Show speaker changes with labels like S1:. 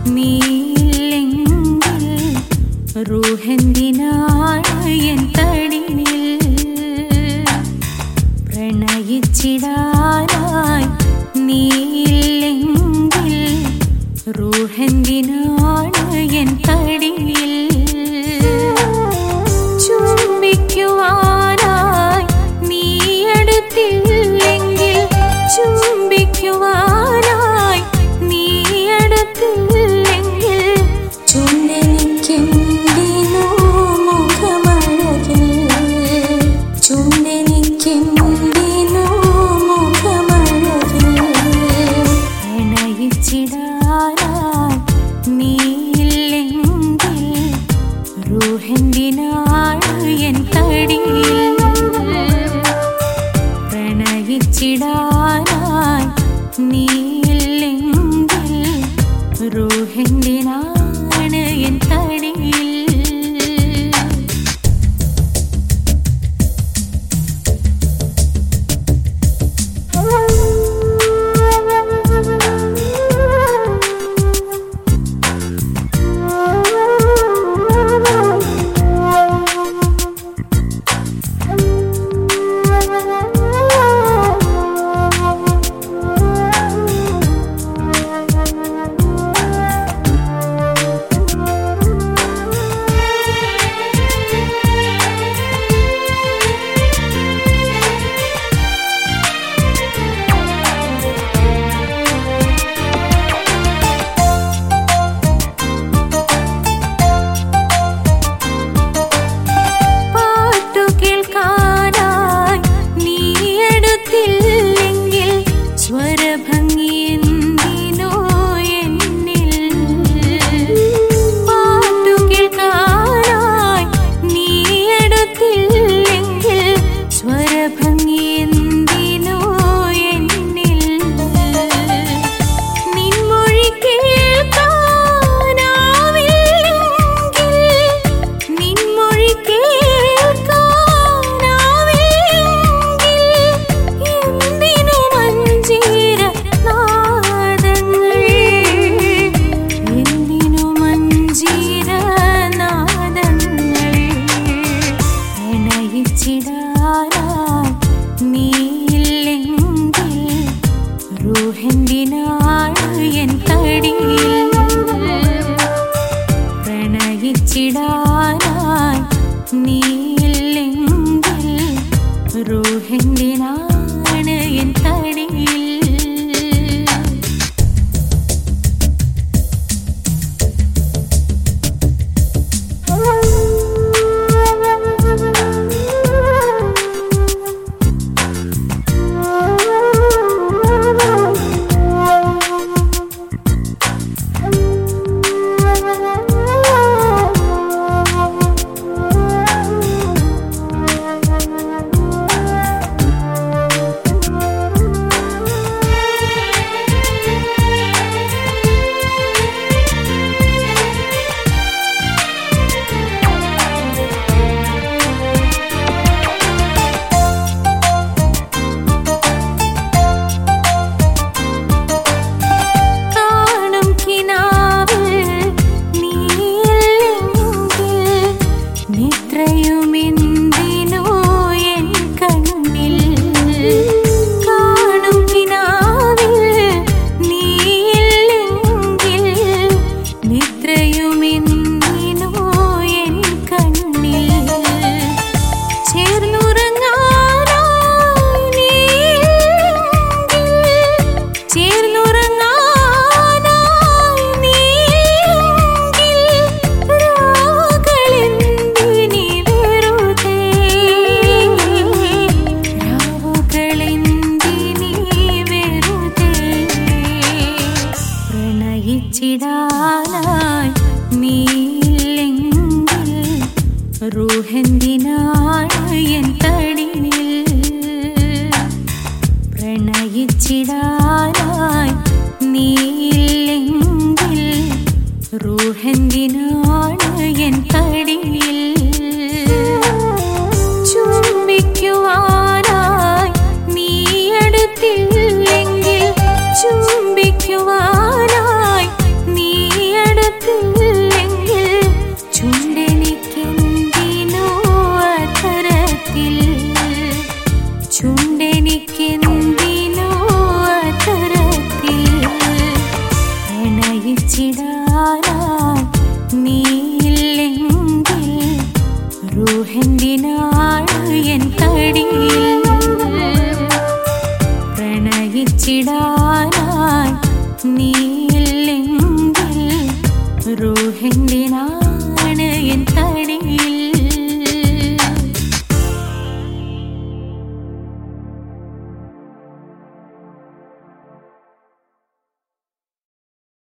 S1: നീയില്ലെങ്കിൽ റൂഹെന്തിനാണ് N തടിയിൽ പ്രണയിച്ചിടാനായി നീയില്ലെങ്കിൽ റൂഹെന്തിനാണ് N തടിയിൽ ചുംബിക്കുവാനായി നീ അടുത്തില്ലെങ്കിൽ ചുംബിക്കുവാനായി നീ അടുത്തില്ലെങ്കിൽ ചുണ്ടെനിക്കെന്തിനു മുഖമഴകിൽ ചുണ്ടെനിക്കെന്തിനു മുഖമഴകിൽ പ്രണയിച്ചിടാനായി നീയില്ലെങ്കിൽ റൂഹെന്തിനാണ് എൻ തടിയിൽ പ്രണയിച്ചിടാനായി നീയില്ലെങ്കിൽ റൂഹെന്തിനാണ് എൻ തടിയിൽ പാട്ടു കേൾക്കാനായി നീ അടുത്തില്ലെങ്കിൽ സ്വരഭംഗി എന്തിനോ എന്നിൽ പാട്ടു കേൾക്കാനായി നീ അടുത്തില്ലെങ്കിൽ സ്വരഭംഗി എന്തിനോ എന്നിൽ നിൻമൊഴി കേൾക്കാനാവില്ലെങ്കിൽ നിൻമൊഴി കേൾക്കാനാവില്ലെങ്കിൽ എന്തിനു മഞ്ചീര നാദങ്ങൾ എന്തിനു മഞ്ചീര നാദങ്ങൾ പ്രണയിച്ചിടാനായി നീയില്ലെങ്കിൽ റൂഹെന്തിനാണ് എൻ തടിയിൽ പ്രണയിച്ചിടാനായി നീയില്ലെങ്കിൽ റൂഹെന്തിനാണ് എൻ തടിയിൽ കാണും കിനാവിൽ നീയില്ലെങ്കിൽ നിദ്രയുമെന്തിനോ എൻ കണ്ണിൽ കാണും കിനാവിൽ നീയില്ലെങ്കിൽ നിദ്രയുമെന്തിനോ എൻ കണ്ണിൽ ചേർന്നുറങ്ങാനായി നീയെങ്കിൽ ചേർന്നുറങ്ങാനായി നീയെങ്കിൽ രാഗളെന്തിനി വെറുതെ രാവുകളെന്തിനി വെറുതെ പ്രണയിച്ചിടാനായി നീയില്ലെങ്കിൽ റൂഹെന്തിനാണ് എൻ തടിയിൽ പ്രണയിച്ചിടാനായി നീയില്ലെങ്കിൽ റൂഹെന്തിനാണ് എൻ തടിയിൽ ചുംബിക്കുവാനായി നീ അടുത്തില്ലെങ്കിൽ ചുംബിക്കുവാനായി നീ പ്രണയിച്ചിടാനായി നീയില്ലെങ്കിൽ റൂഹെന്തിനാണ് എൻ തടിയിൽ പ്രണയിച്ചിടാനായി നീയില്ലെങ്കിൽ റൂഹെന്തിനാണ്